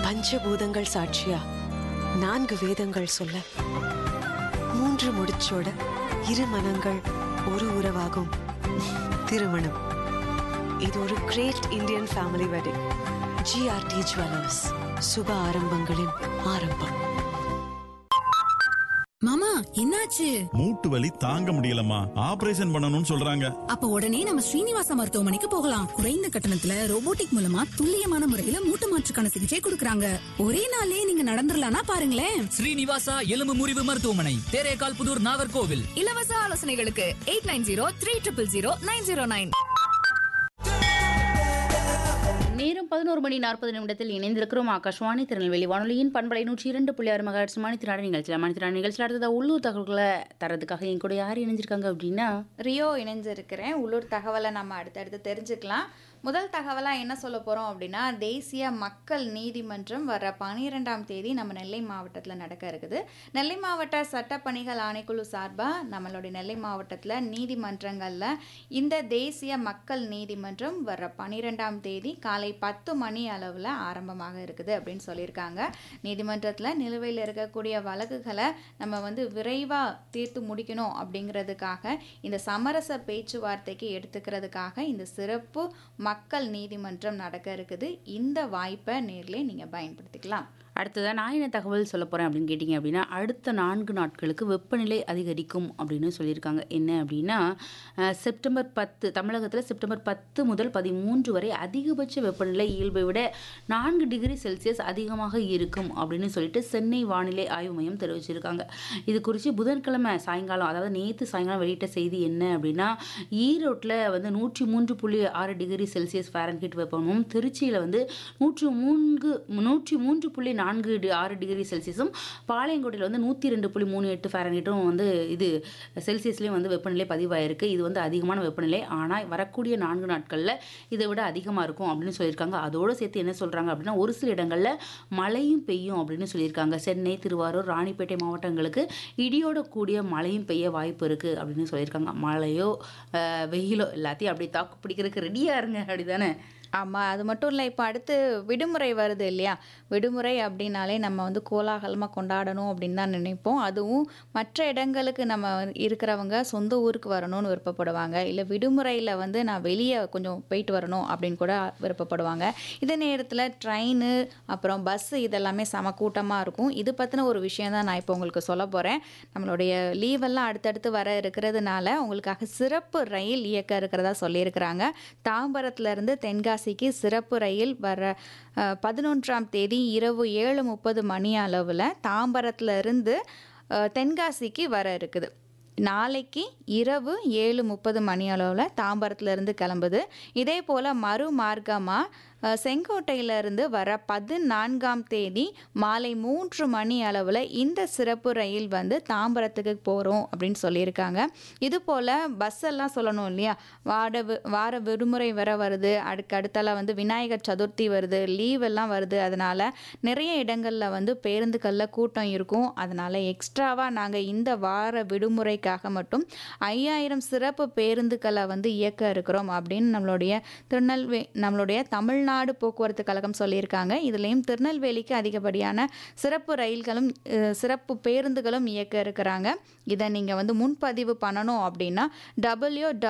பஞ்சபூதங்கள் சாட்சியா நான்கு வேதங்கள் சொல்ல மூன்று முடிச்சோட இரு மனங்கள் ஒரு உறவாகும் திருமணம் இது ஒரு great Indian family wedding G R T jewellers சுப ஆரம்பங்களின் ஆரம்பம் மாமா என்னாச்சு மூட்டு வலி தாங்க முடியலம்மா ஆபரேஷன் பண்ணணும்னு சொல்றாங்க அப்ப உடனே நம்ம ஸ்ரீனிவாசா மருத்துவமனைக்கு போகலாம் குறைந்த கட்டணத்துல ரோபோட்டிக் மூலமா துல்லியமான முறையில மூட்டு மாற்றுக்கான சிகிச்சை கொடுக்கறாங்க ஒரே நாள்லயே நீங்க நடந்துடலாம்னா பாருங்களேன் ஸ்ரீனிவாசா எலும்பு முறிவு மருத்துவமனை தேரேகால் புதூர் நாகர்கோவில் இலவச ஆலோசனைகளுக்கு eight nine zero three triple zero nine zero nine நேரம் பதினோரு மணி நாற்பது நிமிடத்தில் இணைந்திருக்கிறோம் ஆகாஷ்வாணி திருநெல்வேலி வானொலியின் பண்பலை நூற்றி இரண்டு புள்ளி ஆறு மகாட்சி மணித்திராட நிகழ்ச்சியில் மணித்திராட நிகழ்ச்சியில் அடுத்ததாக உள்ளூர் தகவல்களை தரதுக்காக என் கூட யார் இணைஞ்சிருக்காங்க அப்படின்னா ரியோ இணைஞ்சிருக்கிறேன் உள்ளூர் தகவலை நம்ம அடுத்தடுத்து தெரிஞ்சுக்கலாம் முதல் தகவலாக என்ன சொல்ல போகிறோம் அப்படின்னா தேசிய மக்கள் நீதிமன்றம் வர பன்னிரெண்டாம் தேதி நம்ம நெல்லை மாவட்டத்தில் நடக்க இருக்குது நெல்லை மாவட்ட சட்டப்பணிகள் ஆணைக்குழு சார்பாக நம்மளுடைய நெல்லை மாவட்டத்தில் நீதிமன்றங்களில் இந்த தேசிய மக்கள் நீதிமன்றம் வர பன்னிரெண்டாம் தேதி காலை பத்து மணி அளவில் ஆரம்பமாக இருக்குது அப்படின்னு சொல்லியிருக்காங்க நீதிமன்றத்தில் நிலுவையில் இருக்கக்கூடிய வழக்குகளை நம்ம வந்து விரைவாக தீர்த்து முடிக்கணும் அப்படிங்கிறதுக்காக இந்த சமரச பேச்சுவார்த்தைக்கு எடுத்துக்கிறதுக்காக இந்த சிறப்பு மக்கள் நீதிமன்றம் நடக்க இருக்குது இந்த வாய்ப்பை நேர்ல நீங்கள் பயன்படுத்திக்கலாம் அடுத்ததாக நான் என்ன தகவல் சொல்ல போகிறேன் அப்படின்னு கேட்டிங்க அப்படின்னா அடுத்த நான்கு நாட்களுக்கு வெப்பநிலை அதிகரிக்கும் அப்படின்னு சொல்லியிருக்காங்க என்ன அப்படின்னா அஹ், செப்டம்பர் பத்து தமிழகத்தில் செப்டம்பர் பத்து முதல் பதிமூன்று வரை அதிகபட்ச வெப்பநிலை இயல்பை விட நான்கு டிகிரி செல்சியஸ் அதிகமாக இருக்கும் அப்படின்னு சொல்லிட்டு சென்னை வானிலை ஆய்வு மையம் தெரிவிச்சிருக்காங்க இது குறித்து புதன்கிழமை சாயங்காலம் அதாவது நேற்று சாயங்காலம் வெளியிட்ட செய்தி என்ன அப்படின்னா ஈரோட்டில் வந்து நூற்றி மூன்று புள்ளி ஆறு டிகிரி செல்சியஸ் ஃபேரன்ஹீட் வெப்பமும் திருச்சியில் வந்து நூற்றி மூன்று நூற்றி மூன்று புள்ளி நான்கு டி- ஆறு டிகிரி செல்சியஸும் பாளையங்கோட்டையில் வந்து நூற்றி ரெண்டு புள்ளி மூணு எட்டு ஃபேரன்ஹீட்டும் வந்து இது செல்சியஸ்லேயும் வந்து வெப்பநிலை பதிவாயிருக்கு இது வந்து அதிகமான வெப்பநிலை ஆனால் வரக்கூடிய நான்கு நாட்களில் இதை விட அதிகமாக இருக்கும் அப்படின்னு சொல்லியிருக்காங்க அதோடு சேர்த்து என்ன சொல்கிறாங்க அப்படின்னா ஒரு சில இடங்களில் மழையும் பெய்யும் அப்படின்னு சொல்லியிருக்காங்க சென்னை திருவாரூர் ராணிப்பேட்டை மாவட்டங்களுக்கு இடியோட கூடிய மழையும் பெய்ய வாய்ப்பு இருக்குது அப்படின்னு சொல்லியிருக்காங்க மழையோ அஹ், வெயிலோ எல்லாத்தையும் அப்படியே தாக்கு பிடிக்கிறதுக்கு ரெடியாக இருங்க அப்படி தானே ஆமாம் அது மட்டும் இல்லை இப்போ அடுத்து விடுமுறை வருது இல்லையா விடுமுறை அப்படின்னாலே நம்ம வந்து கோலாகலமாக கொண்டாடணும் அப்படின்னு தான் நினைப்போம் அதுவும் மற்ற இடங்களுக்கு நம்ம இருக்கிறவங்க சொந்த ஊருக்கு வரணும்னு விருப்பப்படுவாங்க இல்லை விடுமுறையில் வந்து நான் வெளியே கொஞ்சம் போயிட்டு வரணும் அப்படின்னு கூட விருப்பப்படுவாங்க இதே நேரத்தில் ட்ரெயின் அப்புறம் பஸ்ஸு இதெல்லாமே செம கூட்டமாக இருக்கும் இது பற்றின ஒரு விஷயம் தான் நான் இப்போ உங்களுக்கு சொல்ல போகிறேன் நம்மளுடைய லீவெல்லாம் அடுத்தடுத்து வர இருக்கிறதுனால உங்களுக்காக சிறப்பு ரயில் இயக்க இருக்கிறதா சொல்லியிருக்கிறாங்க தாம்பரத்துலேருந்து தென்காசிக்கு சிறப்பு ரயில் வர அஹ், பதினொன்றாம் தேதி இரவு ஏழு முப்பது மணி அளவில் தாம்பரத்துல இருந்து அஹ், தென்காசிக்கு வர இருக்குது நாளைக்கு இரவு ஏழு முப்பது மணி அளவில் தாம்பரத்துலேருந்து கிளம்புது இதே போல் மறு மார்க்கமாக செங்கோட்டையிலிருந்து வர பதினான்காம் தேதி மாலை மூன்று மணி அளவில் இந்த சிறப்பு ரயில் வந்து தாம்பரத்துக்கு போகிறோம் அப்படின்னு சொல்லியிருக்காங்க இது போல் பஸ் எல்லாம் சொல்லணும் இல்லையா வார வி- வார விடுமுறை வர வருது அடுக்கு அடுத்தால வந்து விநாயகர் சதுர்த்தி வருது லீவ் எல்லாம் வருது அதனால் நிறைய இடங்களில் வந்து பேருந்துகளில் கூட்டம் இருக்கும் அதனால் எக்ஸ்ட்ராவாக நாங்கள் இந்த வார விடுமுறைக்காக மட்டும் ஐயாயிரம் சிறப்பு பேருந்துகளை வந்து இயக்க இருக்கிறோம் அப்படின்னு நம்மளுடைய திருநெல்வே நம்மளுடைய தமிழ்நாடு போக்குவரத்து கழகம் சொல்லியிருக்காங்க இதுலேயும் திருநெல்வேலிக்கு அதிகப்படியான சிறப்பு ரயில்களும் அஹ், சிறப்பு பேருந்துகளும் இயக்க இருக்கிறாங்க இதை நீங்கள் வந்து முன்பதிவு பண்ணணும் அப்படின்னா டபிள்யூ